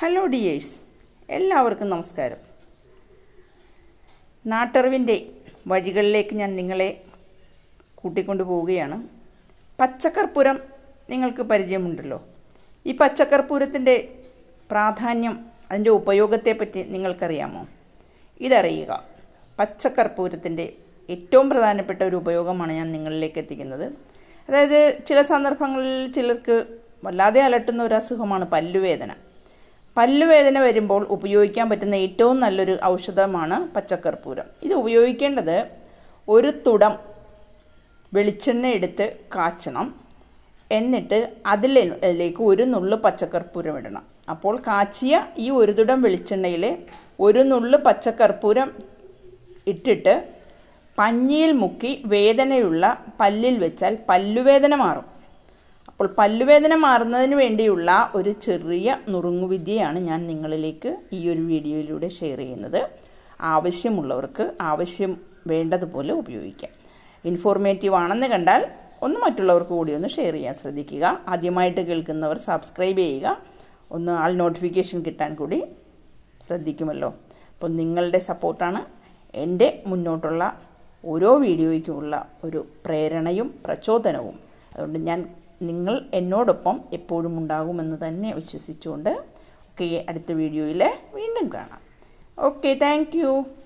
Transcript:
hello dears എല്ലാവർക്കും നമസ്കാരം നാട്ടറിവിൻ്റെ വഴികളിലേക്ക് ഞാൻ നിങ്ങളെ കൂട്ടിക്കൊണ്ടു പോവുകയാണ് പച്ചക്കർപ്പൂരം നിങ്ങൾക്ക് പരിചയമുണ്ടല്ലോ ഈ പച്ചക്കർപ്പൂരത്തിൻ്റെ പ്രാധാന്യം അതിൻ്റെ ഉപയോഗത്തെപ്പറ്റി നിങ്ങൾക്കറിയാമോ ഇതറിയുക പച്ചക്കർപ്പൂരത്തിൻ്റെ ഏറ്റവും പ്രധാനപ്പെട്ട ഒരു ഉപയോഗമാണ് ഞാൻ നിങ്ങളിലേക്ക് എത്തിക്കുന്നത് അതായത് ചില സന്ദർഭങ്ങളിൽ ചിലർക്ക് വല്ലാതെ അലട്ടുന്ന ഒരു അസുഖമാണ് പല്ലുവേദന പല്ലുവേദന വരുമ്പോൾ ഉപയോഗിക്കാൻ പറ്റുന്ന ഏറ്റവും നല്ലൊരു ഔഷധമാണ് പച്ചക്കർപ്പൂരം ഇത് ഉപയോഗിക്കേണ്ടത് ഒരു തുടം വെളിച്ചെണ്ണ എടുത്ത് കാച്ചണം എന്നിട്ട് അതിലേക്ക് ഒരു നുള്ളു പച്ചക്കർപ്പൂരം ഇടണം അപ്പോൾ കാച്ചിയ ഈ ഒരു തുടം വെളിച്ചെണ്ണയിൽ ഒരു നുള്ളു പച്ചക്കർപ്പൂരം ഇട്ടിട്ട് പഞ്ഞിയിൽ മുക്കി വേദനയുള്ള പല്ലിൽ വെച്ചാൽ പല്ലുവേദന മാറും അപ്പോൾ പല്ലുവേദന മാറുന്നതിന് വേണ്ടിയുള്ള ഒരു ചെറിയ നുറുങ്ങുവിദ്യയാണ് ഞാൻ നിങ്ങളിലേക്ക് ഈ ഒരു വീഡിയോയിലൂടെ ഷെയർ ചെയ്യുന്നത് ആവശ്യമുള്ളവർക്ക് ആവശ്യം വേണ്ടതുപോലെ ഉപയോഗിക്കാം ഇൻഫോർമേറ്റീവ് ആണെന്ന് കണ്ടാൽ ഒന്ന് മറ്റുള്ളവർക്ക് കൂടി ഒന്ന് ഷെയർ ചെയ്യാൻ ശ്രദ്ധിക്കുക ആദ്യമായിട്ട് കേൾക്കുന്നവർ സബ്സ്ക്രൈബ് ചെയ്യുക ഒന്ന് ആൾ നോട്ടിഫിക്കേഷൻ കിട്ടാൻ കൂടി ശ്രദ്ധിക്കുമല്ലോ അപ്പോൾ നിങ്ങളുടെ സപ്പോർട്ടാണ് എൻ്റെ മുന്നോട്ടുള്ള ഓരോ വീഡിയോയ്ക്കുമുള്ള ഒരു പ്രേരണയും പ്രചോദനവും അതുകൊണ്ട് ഞാൻ നിങ്ങൾ എന്നോടൊപ്പം എപ്പോഴും ഉണ്ടാകുമെന്ന് തന്നെ വിശ്വസിച്ചുകൊണ്ട് ഓക്കെ അടുത്ത വീഡിയോയിൽ വീണ്ടും കാണാം ഓക്കെ താങ്ക്